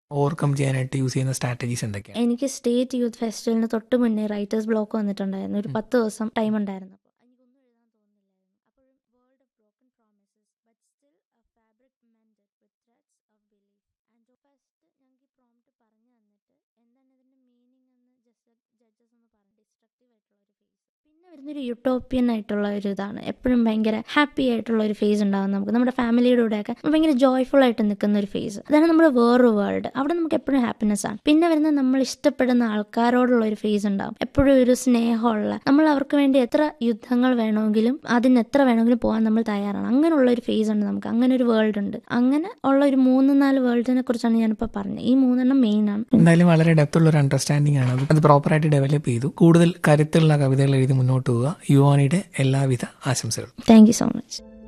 Overcome ചെയ്യാനായിട്ട് use ചെയ്യുന്ന strategies എന്തൊക്കെയാണ് എനിക്ക് സ്റ്റേറ്റ് യൂത്ത് ഫെസ്റ്റിവലിന് തൊട്ട് മുന്നേ റൈറ്റേഴ്സ് ബ്ലോക്ക് വന്നിട്ടുണ്ടായിരുന്നു ഒരു ഉം. പത്ത് ദിവസം ടൈം ഉണ്ടായിരുന്നു എനിക്കൊന്നും എഴുതാൻ തോന്നുന്നില്ലായിരുന്നു അപ്പോഴും world of broken promises but still a fabric mended with threads of belief and first ഞങ്ങൾക്ക് ഈ പ്രോംപ്റ്റ് പറഞ്ഞു തന്നിട്ട് എന്താണ് ഇതിന്റെ മീനിങ് എന്ന് ജസ്റ്റ് ജഡ്ജസ് ഒന്ന് പറഞ്ഞു ഡിസ്ട്രക്റ്റീവ് ആയിട്ടുള്ള ഒരു ഫേസ് പിന്നെ വരുന്നൊരു യൂട്ടോപ്യൻ ആയിട്ടുള്ള ഒരു ഇതാണ് എപ്പോഴും ഭയങ്കര ഹാപ്പി ആയിട്ടുള്ള ഒരു ഫേസ് ഉണ്ടാകും നമുക്ക് നമ്മുടെ ഫാമിലിയുടെ കൂടെയൊക്കെ ഭയങ്കര ജോയ്ഫുൾ ആയിട്ട് നിൽക്കുന്ന ഒരു ഫേസ് അതാണ് നമ്മുടെ വേറൊരു വേൾഡ് അവിടെ നമുക്ക് എപ്പോഴും ഹാപ്പിനെസ് ആണ് പിന്നെ വരുന്ന നമ്മൾ ഇഷ്ടപ്പെടുന്ന ആൾക്കാരോടുള്ള ഒരു ഫേസ് ഉണ്ടാവും എപ്പോഴും ഒരു സ്നേഹമുള്ള നമ്മൾ അവർക്ക് വേണ്ടി എത്ര യുദ്ധങ്ങൾ വേണമെങ്കിലും അതിന് എത്ര വേണമെങ്കിലും പോകാൻ നമ്മൾ തയ്യാറാണ് അങ്ങനെയുള്ള ഒരു ഫേസ് ഉണ്ട് നമുക്ക് അങ്ങനെ ഒരു വേൾഡ് ഉണ്ട് അങ്ങനെ ഉള്ള ഒരു മൂന്ന് നാല് വേൾഡിനെ കുറിച്ചാണ് ഞാനിപ്പോൾ പറഞ്ഞത് ഈ മൂന്നെണ്ണം മെയിൻ ആണ് എന്തായാലും വളരെ ഡെപ്ത് ഉള്ള ഒരു അണ്ടർസ്റ്റാൻഡിംഗ് ആണ് അത് അത് പ്രോപ്പറായിട്ട് ഡെവലപ്പ് ചെയ്തു കൂടുതൽ കരുത്തുള്ള കവിതകൾ എഴുതി മുന്നോട്ട് പോവുക യുവാനിയുടെ എല്ലാവിധ ആശംസകളും താങ്ക് യു സോ മച്ച്